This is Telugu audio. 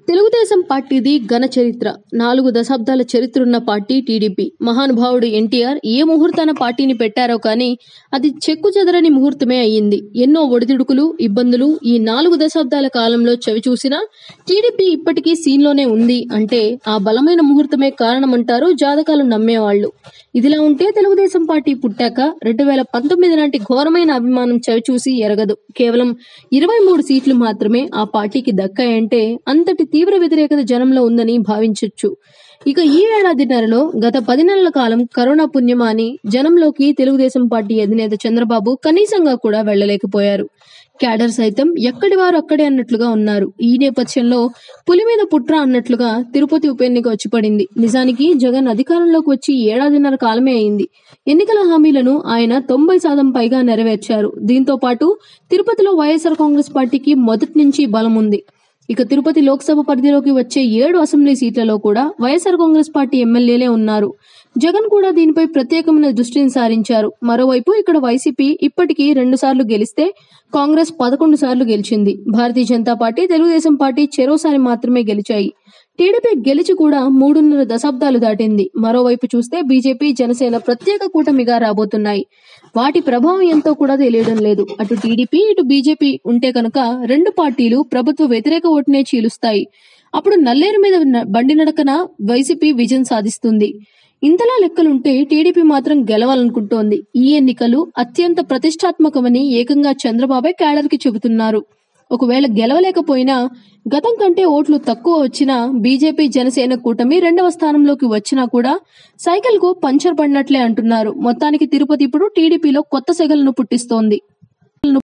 తెలుగుదేశం పార్టీది ఘన చరిత్ర నాలుగు దశాబ్దాల చరిత్ర ఉన్న పార్టీ టీడీపీ మహానుభావుడు ఎన్టీఆర్ ఏ ముహూర్తాన పార్టీని పెట్టారో కానీ అది చెక్కు చెదరని ముహూర్తమే అయ్యింది ఎన్నో ఒడిదుడుకులు ఇబ్బందులు ఈ నాలుగు దశాబ్దాల కాలంలో చవి చూసినా టీడీపీ ఇప్పటికీ సీన్లోనే ఉంది అంటే ఆ బలమైన ముహూర్తమే కారణమంటారు జాతకాలు నమ్మేవాళ్లు ఇదిలా ఉంటే తెలుగుదేశం పార్టీ పుట్టాక రెండు వేల పంతొమ్మిది నాటి ఘోరమైన అభిమానం చవిచూసి ఎరగదు కేవలం ఇరవై మూడు సీట్లు మాత్రమే ఆ పార్టీకి దక్కాయంటే అంతటి తీవ్ర వ్యతిరేకత జనంలో ఉందని భావించొచ్చు ఇక ఈ ఏడాదిన్నరలో గత పది నెలల కాలం కరోనా పుణ్యమా అని జనంలోకి తెలుగుదేశం పార్టీ అధినేత చంద్రబాబు కనీసంగా కూడా వెళ్లలేకపోయారు క్యాడర్ సైతం ఎక్కడి వారు అక్కడే అన్నట్లుగా ఉన్నారు ఈ నేపథ్యంలో పులి మీద పుట్ర అన్నట్లుగా తిరుపతి ఉప ఎన్నిక వచ్చి పడింది నిజానికి జగన్ అధికారంలోకి వచ్చి ఏడాదిన్నర కాలమే అయింది ఎన్నికల హామీలను ఆయన తొంభై శాతం పైగా నెరవేర్చారు దీంతో పాటు తిరుపతిలో వైఎస్ఆర్ కాంగ్రెస్ పార్టీకి మొదటి నుంచి బలం ఉంది ఇక తిరుపతి లోక్సభ పరిధిలోకి వచ్చే ఏడు అసెంబ్లీ సీట్లలో కూడా వైఎస్ఆర్ కాంగ్రెస్ పార్టీ ఎమ్మెల్యేలే ఉన్నారు జగన్ కూడా దీనిపై ప్రత్యేకమైన దృష్టిని సారించారు మరోవైపు ఇక్కడ వైసీపీ ఇప్పటికీ రెండు సార్లు గెలిస్తే కాంగ్రెస్ పదకొండు సార్లు గెలిచింది భారతీయ జనతా పార్టీ తెలుగుదేశం పార్టీ చెరోసారి మాత్రమే గెలిచాయి టీడీపీ గెలిచి కూడా మూడున్నర దశాబ్దాలు దాటింది మరోవైపు చూస్తే బీజేపీ జనసేన ప్రత్యేక కూటమిగా రాబోతున్నాయి వాటి ప్రభావం ఎంతో కూడా తెలియడం లేదు అటు టీడీపీ ఇటు బీజేపీ ఉంటే కనుక రెండు పార్టీలు ప్రభుత్వ వ్యతిరేక ఓటునే చీలుస్తాయి అప్పుడు నల్లేరు మీద న- బండి నడకన వైసీపీ విజయం సాధిస్తుంది ఇంతలా లెక్కలుంటే టీడీపీ మాత్రం గెలవాలనుకుంటోంది ఈ ఎన్నికలు అత్యంత ప్రతిష్టాత్మకమని ఏకంగా చంద్రబాబే క్యాడర్కి చెబుతున్నారు ఒకవేళ గెలవలేకపోయినా గతం కంటే ఓట్లు తక్కువ వచ్చినా బీజేపీ జనసేన కూటమి రెండవ స్థానంలోకి వచ్చినా కూడా సైకిల్ కు పంచర్ పడినట్లే అంటున్నారు మొత్తానికి తిరుపతి ఇప్పుడు టీడీపీలో కొత్త సెగలను పుట్టిస్తోంది